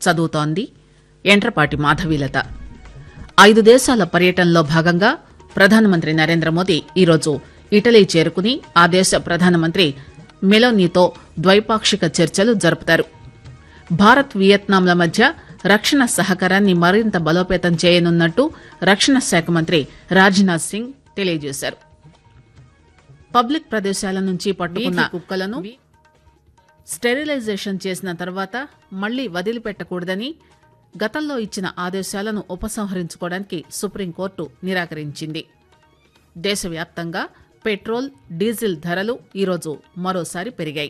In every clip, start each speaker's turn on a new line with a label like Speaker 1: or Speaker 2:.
Speaker 1: చదువుతోంది ఎంట్రపాటి మాధవీలత ఐదు దేశాల పర్యటనలో భాగంగా ప్రధానమంత్రి నరేంద్ర మోదీ ఈరోజు ఇటలీ చేరుకుని ఆ దేశ ప్రధానమంత్రి మెలోనీతో ద్వైపాక్షిక చర్చలు జరుపుతారు భారత్ వియత్నాంల మధ్య రక్షణ సహకారాన్ని మరింత బలోపేతం చేయనున్నట్టు రక్షణ శాఖ మంత్రి రాజ్నాథ్ సింగ్ తెలియజేశారు పబ్లిక్ ప్రదేశాల నుంచి పట్టుకున్న కుక్కలను స్టెరిలైజేషన్ చేసిన తర్వాత మళ్లీ వదిలిపెట్టకూడదని గతంలో ఇచ్చిన ఆదేశాలను ఉపసంహరించుకోవడానికి సుప్రీంకోర్టు నిరాకరించింది దేశవ్యాప్తంగా పెట్రోల్ డీజిల్ ధరలు ఈరోజు మరోసారి పెరిగాయి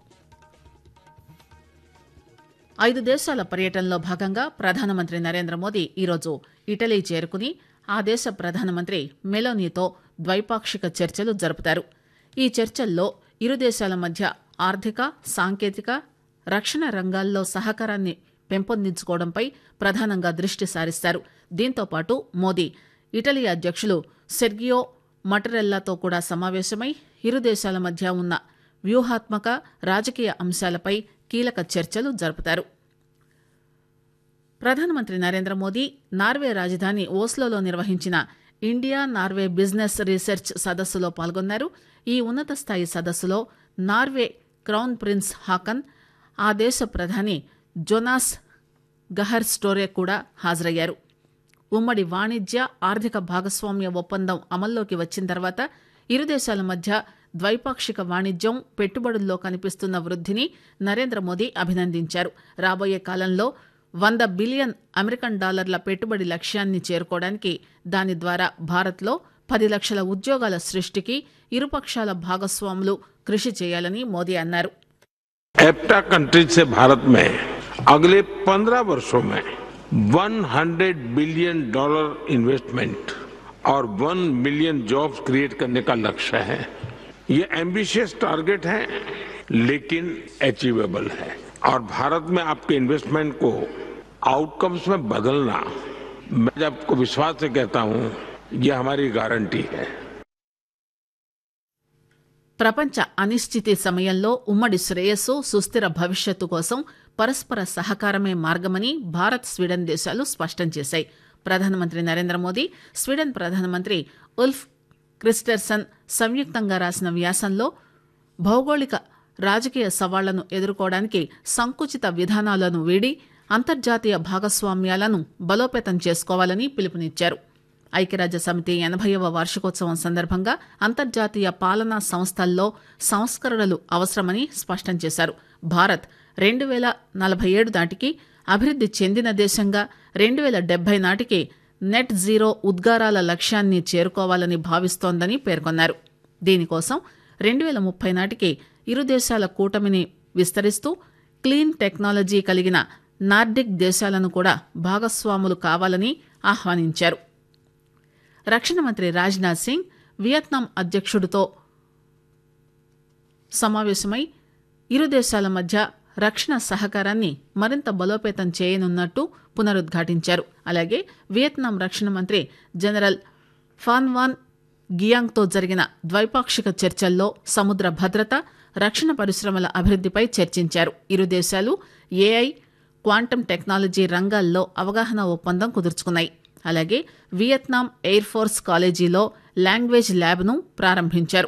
Speaker 1: ఐదు దేశాల పర్యటనలో భాగంగా ప్రధానమంత్రి నరేంద్ర మోదీ ఈరోజు ఇటలీ చేరుకుని ఆ దేశ ప్రధానమంత్రి మెలోనీతో ద్వైపాక్షిక చర్చలు జరుపుతారు ఈ చర్చల్లో ఇరు దేశాల మధ్య ఆర్థిక సాంకేతిక రక్షణ రంగాల్లో సహకారాన్ని పెంపొందించుకోవడంపై ప్రధానంగా దృష్టి సారిస్తారు దీంతో పాటు మోదీ ఇటలీ అధ్యక్షులు సెర్గియో మటరెల్లాతో కూడా సమావేశమై ఇరు దేశాల మధ్య ఉన్న వ్యూహాత్మక రాజకీయ అంశాలపై కీలక చర్చలు జరుపుతారు ప్రధానమంత్రి నరేంద్ర మోదీ నార్వే రాజధాని ఓస్లోలో నిర్వహించిన ఇండియా నార్వే బిజినెస్ రీసెర్చ్ సదస్సులో పాల్గొన్నారు ఈ ఉన్నత స్థాయి సదస్సులో నార్వే క్రౌన్ ప్రిన్స్ హాకన్ ఆ దేశ ప్రధాని జొనాస్ గహర్ స్టోరే కూడా హాజరయ్యారు ఉమ్మడి వాణిజ్య ఆర్థిక భాగస్వామ్య ఒప్పందం అమల్లోకి వచ్చిన తర్వాత ఇరు దేశాల మధ్య ద్వైపాక్షిక వాణిజ్యం పెట్టుబడుల్లో కనిపిస్తున్న వృద్ధిని నరేంద్ర మోదీ అభినందించారు రాబోయే కాలంలో వంద బిలియన్ అమెరికన్ డాలర్ల పెట్టుబడి లక్ష్యాన్ని చేరుకోవడానికి దాని ద్వారా భారత్లో పది లక్షల ఉద్యోగాల సృష్టికి ఇరుపక్షాల భాగస్వాములు కృషి చేయాలని మోదీ అన్నారు
Speaker 2: एप्टा कंट्रीज से भारत में अगले 15 वर्षों में 100 बिलियन डॉलर इन्वेस्टमेंट और 1 मिलियन जॉब्स क्रिएट करने का लक्ष्य है ये एम्बिशियस टारगेट है लेकिन अचीवेबल है और भारत में आपके इन्वेस्टमेंट को आउटकम्स में बदलना मैं आपको विश्वास से कहता हूं ये हमारी गारंटी है
Speaker 1: ప్రపంచ అనిశ్చితి సమయంలో ఉమ్మడి శ్రేయస్సు సుస్థిర భవిష్యత్తు కోసం పరస్పర సహకారమే మార్గమని భారత్ స్వీడన్ దేశాలు స్పష్టం చేశాయి ప్రధానమంత్రి నరేంద్ర మోదీ స్వీడన్ ప్రధానమంత్రి ఉల్ఫ్ క్రిస్టర్సన్ సంయుక్తంగా రాసిన వ్యాసంలో భౌగోళిక రాజకీయ సవాళ్లను ఎదుర్కోవడానికి సంకుచిత విధానాలను వీడి అంతర్జాతీయ భాగస్వామ్యాలను బలోపేతం చేసుకోవాలని పిలుపునిచ్చారు ఐక్యరాజ్య సమితి ఎనభైవ వార్షికోత్సవం సందర్భంగా అంతర్జాతీయ పాలనా సంస్థల్లో సంస్కరణలు అవసరమని స్పష్టం చేశారు భారత్ రెండు వేల నలభై ఏడు నాటికి అభివృద్ది చెందిన దేశంగా రెండు వేల డెబ్బై నాటికి నెట్ జీరో ఉద్గారాల లక్ష్యాన్ని చేరుకోవాలని భావిస్తోందని పేర్కొన్నారు దీనికోసం రెండు వేల ముప్పై నాటికి ఇరు దేశాల కూటమిని విస్తరిస్తూ క్లీన్ టెక్నాలజీ కలిగిన నార్డిక్ దేశాలను కూడా భాగస్వాములు కావాలని ఆహ్వానించారు రక్షణ మంత్రి రాజ్నాథ్ సింగ్ వియత్నాం అధ్యక్షుడితో సమావేశమై ఇరు దేశాల మధ్య రక్షణ సహకారాన్ని మరింత బలోపేతం చేయనున్నట్టు పునరుద్ఘాటించారు అలాగే వియత్నాం రక్షణ మంత్రి జనరల్ ఫాన్వాన్ గియాంగ్తో జరిగిన ద్వైపాక్షిక చర్చల్లో సముద్ర భద్రత రక్షణ పరిశ్రమల అభివృద్దిపై చర్చించారు ఇరు దేశాలు ఏఐ క్వాంటం టెక్నాలజీ రంగాల్లో అవగాహన ఒప్పందం కుదుర్చుకున్నాయి అలాగే వియత్నాం ఎయిర్ ఫోర్స్ కాలేజీలో లాంగ్వేజ్ ల్యాబ్ను ప్రారంభించారు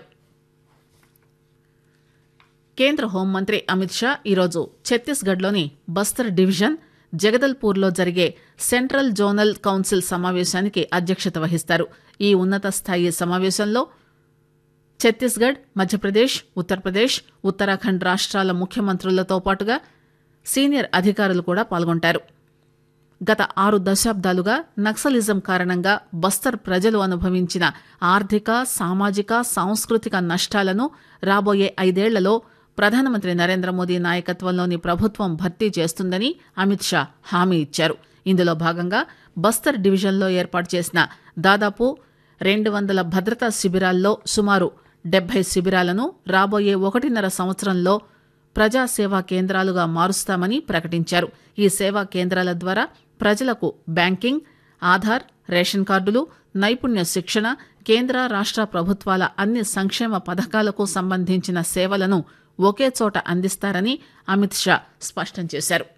Speaker 1: కేంద్ర హోంమంత్రి అమిత్ షా ఈరోజు ఛత్తీస్గఢ్లోని బస్తర్ డివిజన్ జగదల్పూర్లో జరిగే సెంట్రల్ జోనల్ కౌన్సిల్ సమావేశానికి అధ్యక్షత వహిస్తారు ఈ ఉన్నత స్థాయి సమావేశంలో ఛత్తీస్గఢ్ మధ్యప్రదేశ్ ఉత్తరప్రదేశ్ ఉత్తరాఖండ్ రాష్ట్రాల ముఖ్యమంత్రులతో పాటుగా సీనియర్ అధికారులు కూడా పాల్గొంటారు గత ఆరు దశాబ్దాలుగా నక్సలిజం కారణంగా బస్తర్ ప్రజలు అనుభవించిన ఆర్థిక సామాజిక సాంస్కృతిక నష్టాలను రాబోయే ఐదేళ్లలో ప్రధానమంత్రి నరేంద్ర మోదీ నాయకత్వంలోని ప్రభుత్వం భర్తీ చేస్తుందని అమిత్ షా హామీ ఇచ్చారు ఇందులో భాగంగా బస్తర్ డివిజన్లో ఏర్పాటు చేసిన దాదాపు రెండు వందల భద్రతా శిబిరాల్లో సుమారు డెబ్బై శిబిరాలను రాబోయే ఒకటిన్నర సంవత్సరంలో ప్రజా సేవా కేంద్రాలుగా మారుస్తామని ప్రకటించారు ఈ సేవా కేంద్రాల ద్వారా ప్రజలకు బ్యాంకింగ్ ఆధార్ రేషన్ కార్డులు నైపుణ్య శిక్షణ కేంద్ర రాష్ట్ర ప్రభుత్వాల అన్ని సంక్షేమ పథకాలకు సంబంధించిన సేవలను ఒకే చోట అందిస్తారని అమిత్ షా స్పష్టం చేశారు